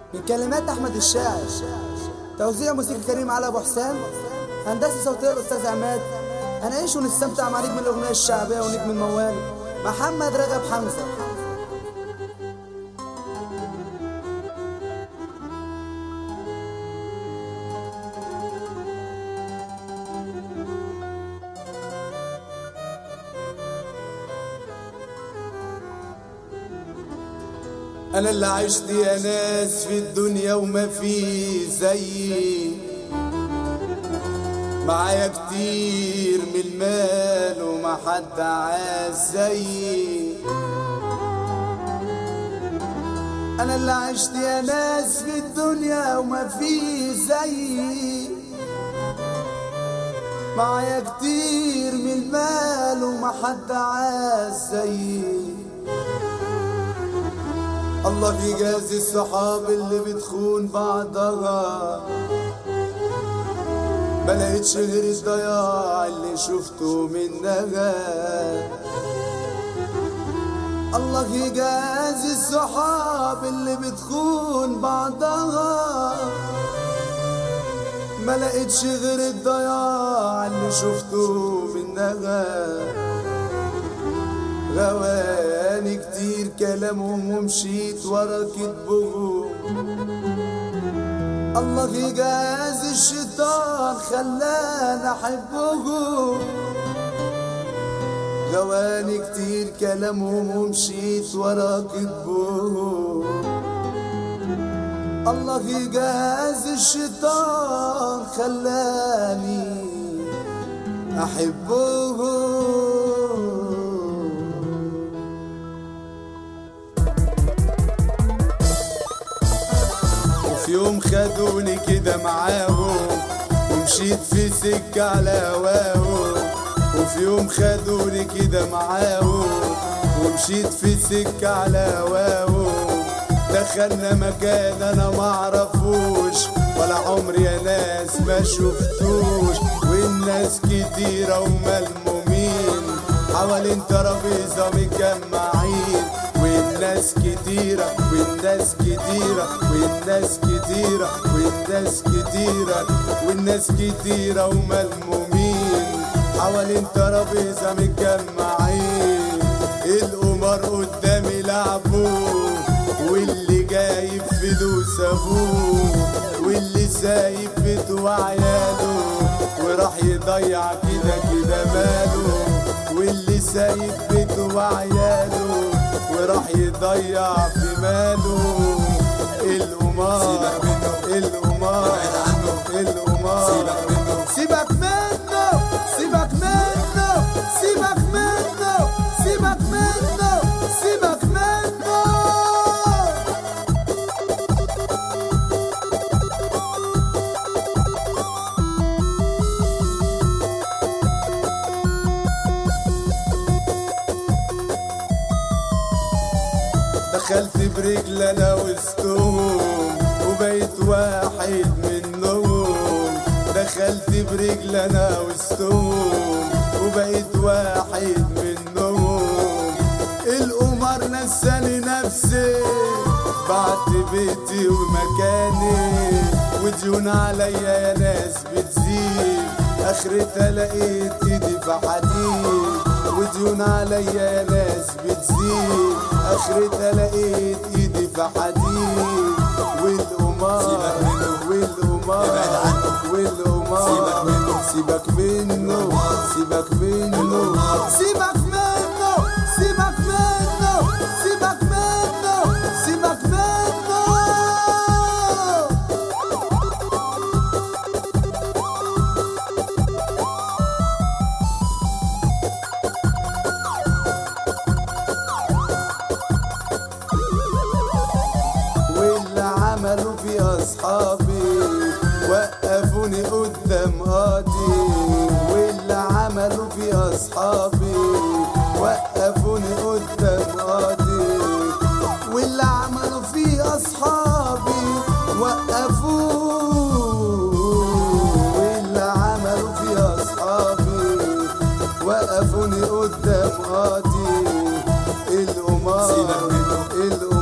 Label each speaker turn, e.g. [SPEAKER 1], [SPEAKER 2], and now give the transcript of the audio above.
[SPEAKER 1] من كلمات أحمد الشاعر توزيع موسيقى كريم علي أبو حسين هندسة صوتية الأستاذ عماد هنعيش ونستمتع مع نجم الأغنية الشعبية ونجم الموال محمد رجب حمزة
[SPEAKER 2] انا اللي عشت يا ناس في الدنيا وما في زيي معايا كتير من المال وما حد عاز زيي انا اللي عشت يا ناس في الدنيا وما في زيي معايا كتير من المال وما حد عاز زيي الله يجازي الصحاب اللي بتخون بعضها ما لقيتش غير الضياع اللي شفته منها الله يجازي الصحاب اللي بتخون بعضها ما لقيتش غير الضياع اللي شفته منها غواني كتير كلامهم ومشيت ورا كتبهم الله يجاز الشيطان خلاني احبهم غواني كتير كلامهم ومشيت ورا كتبهم الله يجاز الشيطان خلاني احبهم وفي يوم خدوني كده معاهم ومشيت في سكة على هواهم وفي يوم خدوني كده معاهم ومشيت في سكة على هواهم دخلنا مكان انا معرفوش ولا عمري يا ناس ما شفتوش والناس كتيرة وملمومين حوالين ترابيزة متجمعين والناس كتيرة والناس كتيرة والناس كتيرة والناس كتيرة والناس كتيرة وملمومين حوالين ترابيزة متجمعين القمر قدامي لعبوه واللي جايب فلوس ابوه واللي سايب بيته وعياله وراح يضيع كده كده ماله واللي سايب بيته وعياله وراح يضيع في ماله القمار القمار القمار سيبك منه سيبك منه سيبك منه سيبك منه سيبك منه دخلت برجل انا وسطهم وبقيت واحد منهم دخلت برجل انا وسطهم وبقيت واحد منهم القمر نساني نفسي بعت بيتي ومكاني وديون عليا يا ناس بتزيد اخرتها لقيت ايدي في حديد وديون عليا يا ناس بتزيد اخرتها لقيت ايدي في حديد والقمار والقمار والقمار سيبك منه سيبك منه سيبك منه سيبك منه سيبك منه سيبك منه واللي عملوا في اصحابي وقفوني قدام قاضي واللي عملوا في اصحابي وقفوني قدام قاضي واللي عملوا في اصحابي وقفوه واللي عملوا في اصحابي وقفوني قدام قاضي القمار القمار